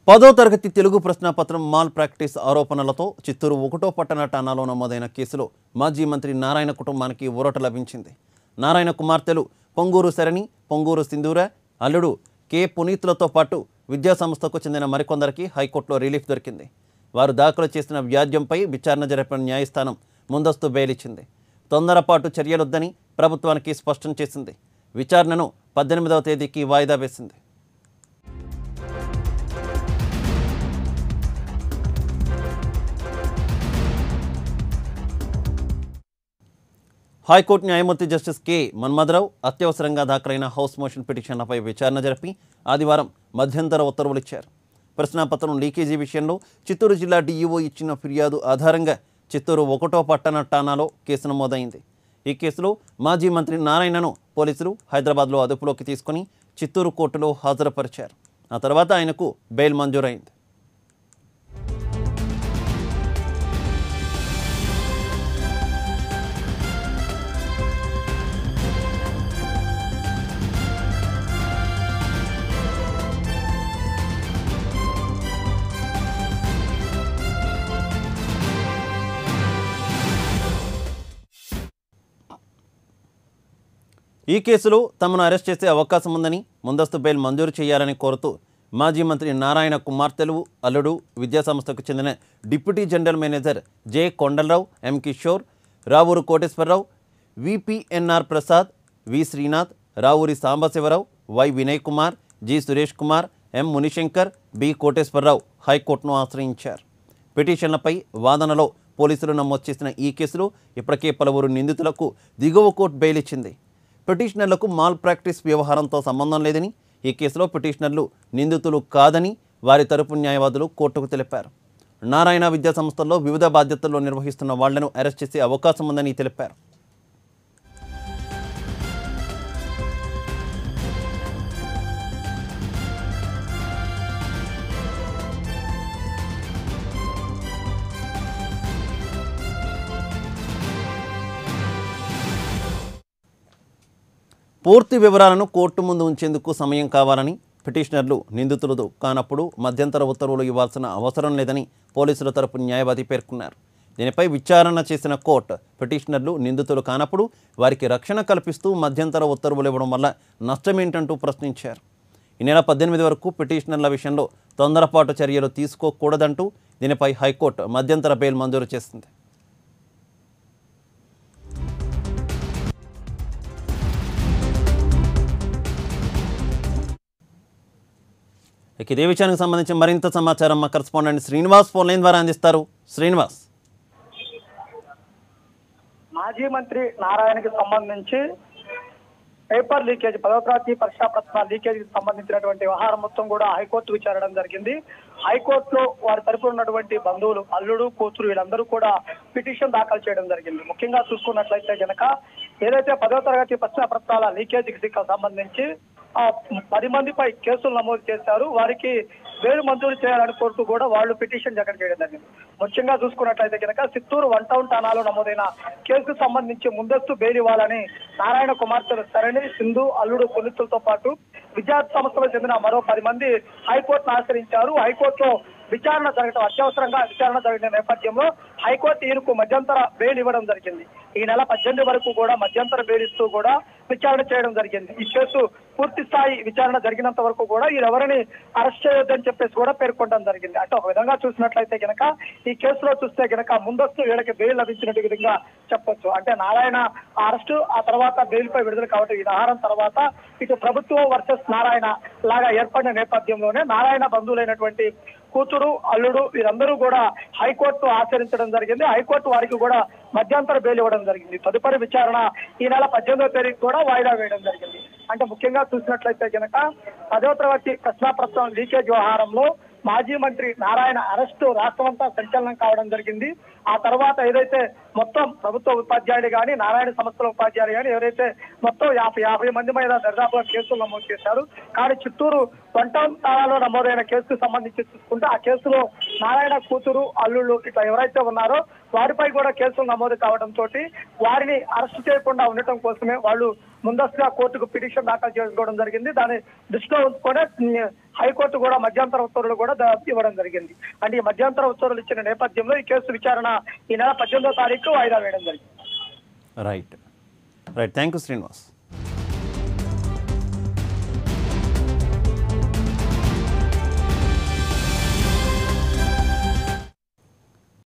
పదో తరగతి Telugu ప్రశ్నాపత్రం mall practice ఆరోపణలతో చిత్తూరు ఒకటో పట్టణ ఠాణాలో నమోదైన కేసులో మాజీ మంత్రి నారాయణ కుటుంబానికి ఊరట లభించింది నారాయణ కుమార్తెలు పొంగూరు శరణి పొంగూరు సింధూర అల్లుడు కె పునీత్లతో పాటు విద్యాసంస్థకు చెందిన మరికొందరికి హైకోర్టులో రిలీఫ్ దొరికింది వారు దాఖలు చేసిన వ్యాజ్యంపై విచారణ జరిపిన న్యాయస్థానం ముందస్తు బెయిల్ ఇచ్చింది తొందరపాటు చర్యలొద్దని ప్రభుత్వానికి స్పష్టం చేసింది విచారణను పద్దెనిమిదవ తేదీకి వాయిదా వేసింది హైకోర్టు న్యాయమూర్తి జస్టిస్ కె మన్మథరావు అత్యవసరంగా దాఖలైన హౌస్ మోషన్ పిటిషన్లపై విచారణ జరిపి ఆదివారం మధ్యంతర ఉత్తర్వులు ఇచ్చారు ప్రశ్నాపత్రం లీకేజీ విషయంలో చిత్తూరు జిల్లా డీఈఓ ఇచ్చిన ఫిర్యాదు ఆధారంగా చిత్తూరు ఒకటో పట్టణ ఠాణాలో కేసు నమోదైంది ఈ కేసులో మాజీ మంత్రి నారాయణను పోలీసులు హైదరాబాద్లో అదుపులోకి తీసుకుని చిత్తూరు కోర్టులో హాజరుపరిచారు ఆ తర్వాత ఆయనకు బెయిల్ మంజూరైంది ఈ కేసులో తమను అరెస్ట్ చేసే అవకాశం ఉందని ముందస్తు బెయిల్ మంజూరు చేయాలని కోరుతూ మాజీ మంత్రి నారాయణ కుమార్తెలు అల్లుడు విద్యాసంస్థకు చెందిన deputy general manager J Kondalarao M Kishore Ravuru Koteswararao V P N R Prasad V Srinath Ravuri Sambasivarao Y Vinay Kumar G Suresh Kumar M Munishankar B Koteswararao హైకోర్టును ఆశ్రయించారు పిటిషన్లపై వాదనలో పోలీసులు నమోదు చేసిన ఈ కేసులో ఇప్పటికే పలువురు నిందితులకు దిగువ కోర్టు బెయిల్ ఇచ్చింది పిటిషనర్లకు మాల్ ప్రాక్టీస్ వ్యవహారంతో సంబంధం లేదని ఈ కేసులో పిటిషనర్లు నిందితులు కాదని వారి తరపు న్యాయవాదులు కోర్టుకు తెలిపారు నారాయణ విద్యా సంస్థల్లో వివిధ బాధ్యతల్లో నిర్వహిస్తున్న వాళ్లను అరెస్ట్ చేసే అవకాశం ఉందని తెలిపారు పూర్తి వివరాలను కోర్టు ముందు ఉంచేందుకు సమయం కావాలని పిటిషనర్లు నిందితులు కానప్పుడు మధ్యంతర ఉత్తర్వులు ఇవ్వాల్సిన అవసరం లేదని పోలీసుల తరపు న్యాయవాది పేర్కొన్నారు దీనిపై విచారణ చేసిన కోర్టు పిటిషనర్లు నిందితులు కానప్పుడు వారికి రక్షణ కల్పిస్తూ మధ్యంతర ఉత్తర్వులు ఇవ్వడం వల్ల నష్టమేంటంటూ ప్రశ్నించారు ఈ నెల పద్దెనిమిది వరకు పిటిషనర్ల విషయంలో తొందరపాటు చర్యలు తీసుకోకూడదంటూ దీనిపై హైకోర్టు మధ్యంతర బెయిల్ మంజూరు చేసింది ఇక ఇదే విషయానికి సంబంధించి మరింత సమాచారం మా కరెస్పాండెంట్ శ్రీనివాస్ ఫోన్ లైన్ ద్వారా అందిస్తారు శ్రీనివాస్ మాజీ మంత్రి నారాయణకి సంబంధించి పేపర్ లీకేజ్ పదవ తరగతి పరీక్షా ప్రశ్న లీకేజ్ కి సంబంధించినటువంటి వ్యవహారం మొత్తం కూడా హైకోర్టు విచారడం జరిగింది హైకోర్టులో వారి తరపున ఉన్నటువంటి బంధువులు అల్లుడు కూతురు వీళ్ళందరూ కూడా పిటిషన్ దాఖలు చేయడం జరిగింది ముఖ్యంగా చూసుకున్నట్లయితే గనక ఏదైతే పదవ తరగతి ప్రశ్న పత్రాల లీకేజీకి సంబంధించి ఆ పది మందిపై కేసులు నమోదు చేశారు వారికి వేలు మంజూరు చేయాలని కోరుతూ కూడా వాళ్ళు పిటిషన్ దాఖలు చేయడం జరిగింది ముఖ్యంగా చూసుకున్నట్లయితే కనుక చిత్తూరు వన్ టౌన్ ఠాణాలో నమోదైన కేసుకు సంబంధించి ముందస్తు బెయిల్ ఇవ్వాలని నారాయణ కుమార్తెలు సరణి సింధు అల్లుడు పునితులతో పాటు విద్యార్థి సంస్థలకు చెందిన మరో పది మంది హైకోర్టును ఆశ్రయించారు హైకోర్టులో విచారణ జరగడం అత్యవసరంగా విచారణ జరిగిన నేపథ్యంలో హైకోర్టు ఈయనకు మధ్యంతర బెయిల్ ఇవ్వడం జరిగింది ఈ నెల పద్దెనిమిది వరకు కూడా మధ్యంతర బెయిల్ ఇస్తూ కూడా విచారణ చేయడం జరిగింది ఈ కేసు పూర్తి స్థాయి విచారణ జరిగినంత వరకు కూడా వీరెవరిని అరెస్ట్ చేయొద్దని చెప్పేసి కూడా పేర్కొనడం జరిగింది అంటే ఒక విధంగా చూసినట్లయితే గనక ఈ కేసులో చూస్తే గనక ముందస్తు వీళ్ళకి బెయిల్ లభించినట్టు విధంగా చెప్పొచ్చు అంటే నారాయణ అరెస్ట్ ఆ తర్వాత బెయిల్ పై విడుదల కాబట్టి ఈ వ్యవహారం తర్వాత ఇటు ప్రభుత్వం వర్సెస్ నారాయణ లాగా ఏర్పడిన నేపథ్యంలోనే నారాయణ బంధువులైనటువంటి కూతురు అల్లుడు వీరందరూ కూడా హైకోర్టు ఆచరించడం జరిగింది హైకోర్టు వారికి కూడా మధ్యంతర బెయిల్ ఇవ్వడం జరిగింది తదుపరి విచారణ ఈ నెల పద్దెనిమిదో తేదీకి కూడా వాయిదా వేయడం జరిగింది అంటే ముఖ్యంగా చూసినట్లయితే కనుక పదవ తరగతి ప్రశ్నాపత్రం లీకేజ్ వ్యవహారంలో మాజీ మంత్రి నారాయణ అరెస్టు రాష్ట్రమంతా సంచలనం కావడం జరిగింది ఆ తర్వాత ఏదైతే మొత్తం ప్రభుత్వ ఉపాధ్యాయులు కానీ నారాయణ సంస్థల ఉపాధ్యాయులు కానీ ఎవరైతే మొత్తం యాభై యాభై మంది మీద దర్దాపుగా కేసులు నమోదు చేశారు కానీ చిత్తూరు వంటం తాళాలో నమోదైన కేసుకు సంబంధించి చూసుకుంటే ఆ కేసులో నారాయణ కూతురు అల్లుళ్ళు ఇట్లా ఎవరైతే ఉన్నారో వారిపై కూడా కేసులు నమోదు కావడంతో వారిని అరెస్ట్ చేయకుండా ఉండటం కోసమే వాళ్ళు ముందస్తుగా కోర్టుకు పిటిషన్ దాఖలు చేసుకోవడం జరిగింది దాన్ని దృష్టిలో ఉంచుకొని ఉమ్, హైకోర్టు కూడా మధ్యంతర ఉత్తర్వులు కూడా దా- ఇవ్వడం జరిగింది అంటే ఈ మధ్యంతర ఉత్తర్వులు ఇచ్చిన నేపథ్యంలో ఈ కేసు విచారణ ఈ నెల పద్దెనిమిదో తారీఖు వాయిదా వేయడం జరిగింది right right thank you Srinivas